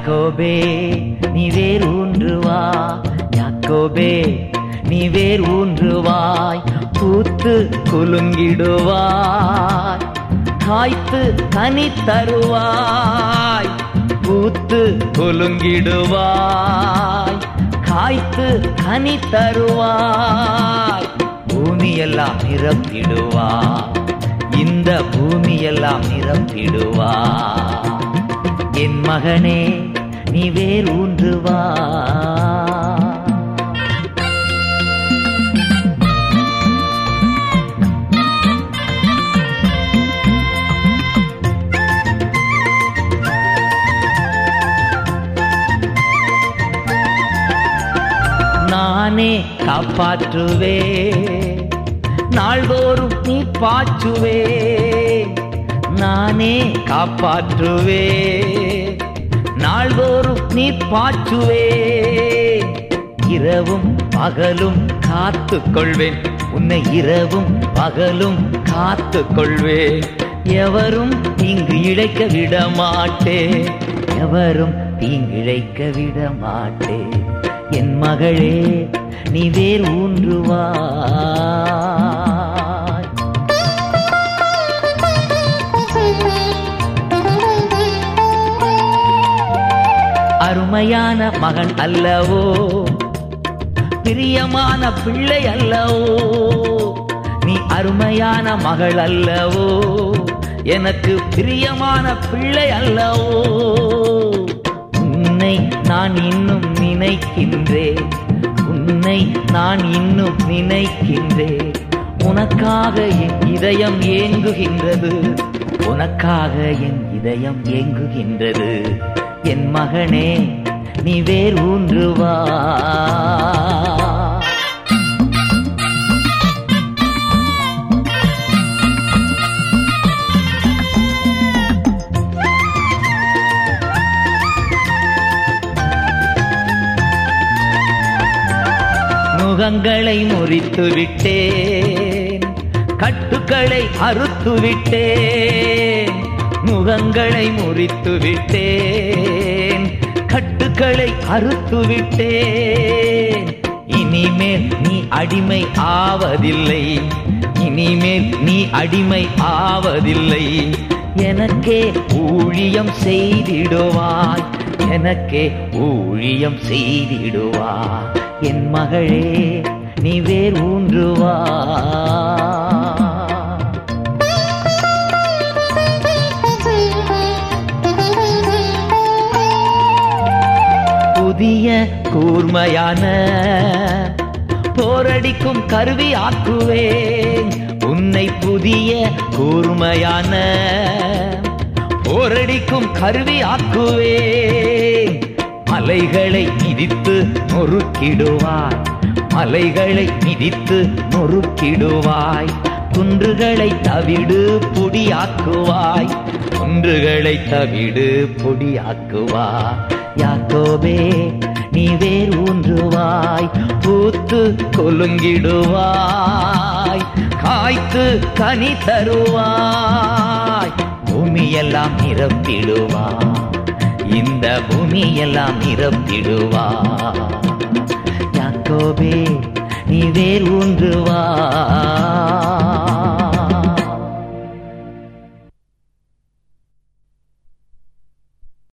யாக்கோபே நீ வேர் ஊன்றுவா யாக்கோபே நீ வேர் ஊன்றுவாய் பூத்து குலுங்கிடுவாய் காய்த்து கனி தருவாய் பூத்து குலுங்கிடுவாய் காய்த்து கனி தருவாய் பூமியெல்லாம் நிரப்பிடுவாய் இந்த பூமியெல்லாம் நிரப்பிடுவாய் என் மகனே நீ வேர் ஊன்றுவா நானே காப்பாற்றுவே நாள்தோறும் நீ பாச்சுவே நானே காப்பாற்றுவே நாள்தோறும் நீ பாச்சுவே இரவும் பகலும் காத்து கொள்வேன் உன்னை இரவும் பகலும் காத்து கொள்வேன் எவரும் தீங்கு இழைக்க விட மாட்டேன் எவரும் தீங்கிழைக்க விட மாட்டேன் என் மகளே நீ வேர் ஊன்றுவாய் அருமையான மகன் அல்லவோ பிரியமான பிள்ளை அல்லவோ நீ அருமையான மகள் அல்லவோ எனக்கு பிரியமான பிள்ளை அல்லவோ உன்னை நான் இன்னும் நினைக்கின்றேன் உன்னை நான் இன்னும் நினைக்கின்றேன் உனக்காக என் இதயம் ஏங்குகின்றது உனக்காக என் இதயம் ஏங்குகின்றது என் மகனே நீ வேர் ஊன்றுவா முகங்களை முறித்து விட்டேன் கட்டுக்களை அறுத்து விட்டேன் முகங்களை முறித்து விட்டேன் கட்டுக்களை அறுத்து விட்டேன் இனிமேல் நீ அடிமை ஆவதில்லை இனிமேல் நீ அடிமை ஆவதில்லை எனக்கே ஊழியம் செய்திடுவாய் எனக்கே ஊழியம் செய்திடுவாய் என் மகளே நீ வேர் ஊன்றுவா புதிய கூர்மையான போரடிக்கும் கருவி ஆக்குவேன் உன்னை புதிய கூர்மையான போரடிக்கும் கருவி ஆக்குவேன் மலைகளை மிதித்து நொறுக்கிடுவாய் மலைகளை மிதித்து நொறுக்கிடுவாய் குன்றுகளை தவிடு பொடியாக்குவாய் குன்றுகளை தவிடு பொடியாக்குவாய் யாக்கோபே நீ வேர் ஊன்றுவாய் பூத்து கொலுங்கிடுவாய் காய்த்து கனி தருவாய் பூமியெல்லாம் நிரப்பிடுவாய் இந்த பூமியெல்லாம் நிரப்பிடுவாய் யாக்கோபே நீ வேர் ஊன்றுவாய்